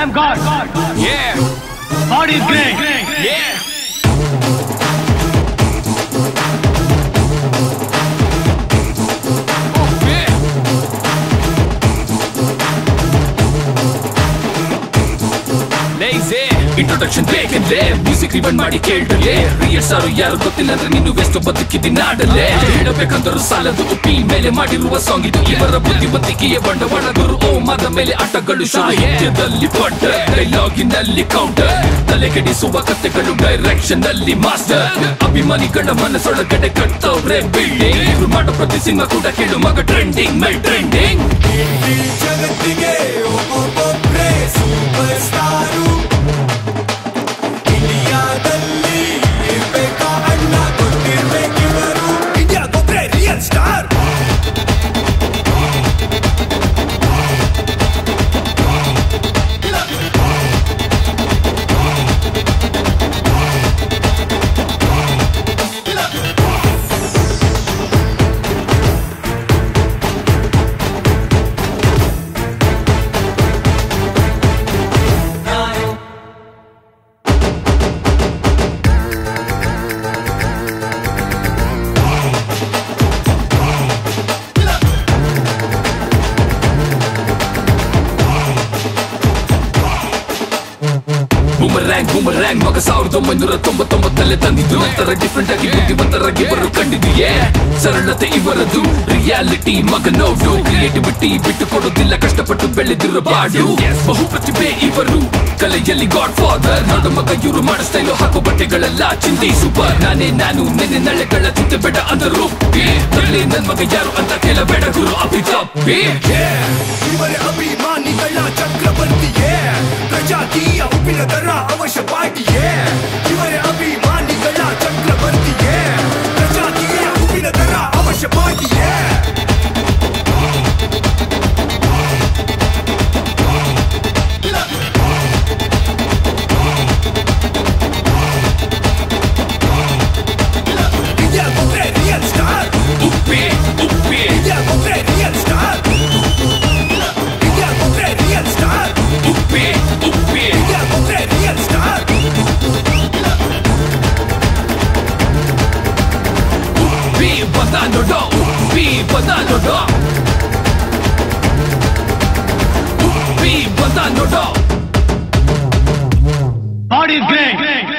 I'm God. Yeah, God is great. yeah. Oh, yeah. Lazy. Introduction ಬೇಕಂದ್ರೆ music ರಿವನ್ ಮಾಡಿ ಕೇಳ್ದಲೆ ರಿಯಲ್ ಸಾರು ಯಾರು ಗೊತ್ತಿಲ್ಲ ಅಂದ್ರೆ ನೀನು ವೆಸ್ಟ್ ಬದುಕಿದ್ದೀನಿ ನಾಡಲ್ಲೇ ಹೇಳಬೇಕಂದರೂ ಸಾಲದು ಉಪ್ಪಿ ಮೇಲೆ ಮಾಡಿರುವ ಸಾಂಗ್ ಇದು ಇವರ ಬುದ್ಧಿವಂತಿಕೆಯ ಬಂಡವಾಳ ಗುರು ಓ ಮದ ಮೇಲೆ ಆಟಗಳು ಸಾಹಿತ್ಯದಲ್ಲಿ ಪಟ್ಟ ಡೈಲಾಗಿನಲ್ಲಿ ಕೌಂಟರ್ ತಲೆ ಕೆಡಿಸುವ ಕಥೆಗಳು ಡೈರೆಕ್ಷನ್ ಅಲ್ಲಿ ಮಾಸ್ಟರ್ ಅಭಿಮಾನಿಗಳ ಮನಸ್ಸೊಳಗಡೆ ಕಟ್ಟವ್ರೆ ಬಿಲ್ಡಿಂಗ್ ಇವ್ರು ಮಾಡೋ ಪ್ರತಿ ಸಿನಿಮಾ ಕೂಡ ಕೇಳು ಮಗ ಟ್ರೆಂಡಿಂಗ್ ಮೈ ಟ್ರೆಂಡಿಂಗ್ ಇಡೀ ಜಗತ್ತಿಗೆ ಒಬ್ಬೊಬ್ಬೊಬ್ರೇ ಸೂಪರ್ ಸ್ಟಾರು ಇಂಡಿಯಾದಲ್ಲಿ ಇರ್ಬೇಕಾ ಅಣ್ಣ ಗೊತ್ತಿರ್ಬೇಕಿವರು ಇಂಡಿಯಾಗೊಬ್ರೇ ರಿಯಲ್ ಸ್ಟಾರ್ ಬೂಮರ್ಯಾಂಗ್ ಬೂಮರ್ಯಾಂಗ್ ಮಗ ಸಾವಿರದ ಒಂಬೈನೂರ ತೊಂಬತ್ತೊಂಬತ್ತಲ್ಲೇ ತಂದಿದ್ದು ನಂತರ ಡಿಫ್ರೆಂಟ್ ಆಗಿ ಬುದ್ಧಿವಂತರಾಗಿ ಇವರು ಕಂಡಿದೆಯೇ ಸರಳತೆ ಇವರದು ರಿಯಾಲಿಟಿ ಮಗ ನೋಡು ಕ್ರಿಯೇಟಿವಿಟಿ ಬಿಟ್ಟು ಕೊಡೋದಿಲ್ಲ ಕಷ್ಟಪಟ್ಟು ಬೆಳೆದಿರೋ ಬಾಡು ಬಹು ಪ್ರತಿಭೆ ಇವರು ಕಲೆಯಲ್ಲಿ ಗಾಡ್ ಫಾದರ್ ನೋಡು ಮಗ ಇವರು ಮಾಡೋ ಸ್ಟೈಲು ಹಾಕೋ ಬಟ್ಟೆಗಳೆಲ್ಲ ಚಿಂದಿ ಸೂಪರ್ ನಾನೇ ನಾನು ನೆನೆ ನಳೆಗಳ ಚಿಂತೆ ಬೇಡ ಅಂದರು ತರಲಿ ನನ್ ಮಗ ಯಾರು ಅಂತ ಕೇಳಬೇಡ ಗುರು ಅಭಿತಪ್ಪಿ ಇವರ ಅಭಿಮಾನಿಗಳ ಚಕ್ರವರ್ತಿಯೇ ಪ್ರಜಾತಿಯ ಉಪ್ಪಿನ ದರ ಅವಶ್ಯವಾಗಿಯೇ ಇವರ ಅಭಿಮಾನಿಗಳ ಚಕ್ರವರ್ತಿಯೇ ಪ್ರಜಾತಿಯ ಉಪ್ಪಿನ ದರ ಅವಶ್ಯವಾಗಿಯೇ ಇಂಡಿಯಾಗೊಬ್ರೇ ರಿಯಲ್ ಸ್ಟಾರ್ ಉಪ್ಪಿ ಉಪ್ಪಿ ಇಂಡಿಯಾಗೊಬ್ರೇ ರಿಯಲ್ ಸ್ಟಾರ್ ಇಂಡಿಯಾಗೊಬ್ರೇ ರಿಯಲ್ ಸ್ಟಾರ್ ಉಪ್ಪಿ ಉಪ್ಪಿ ಇಂಡಿಯಾಗೊಬ್ರೇ ರಿಯಲ್ ಸ್ಟಾರ್ ಉಪ್ಪಿ ಬಂದ ನೋಡೋ ಉಪ್ಪಿ ಬಂದ ನೋಡೋ ಉಪ್ಪಿ ಬಂದ ನೋಡೋ God is great.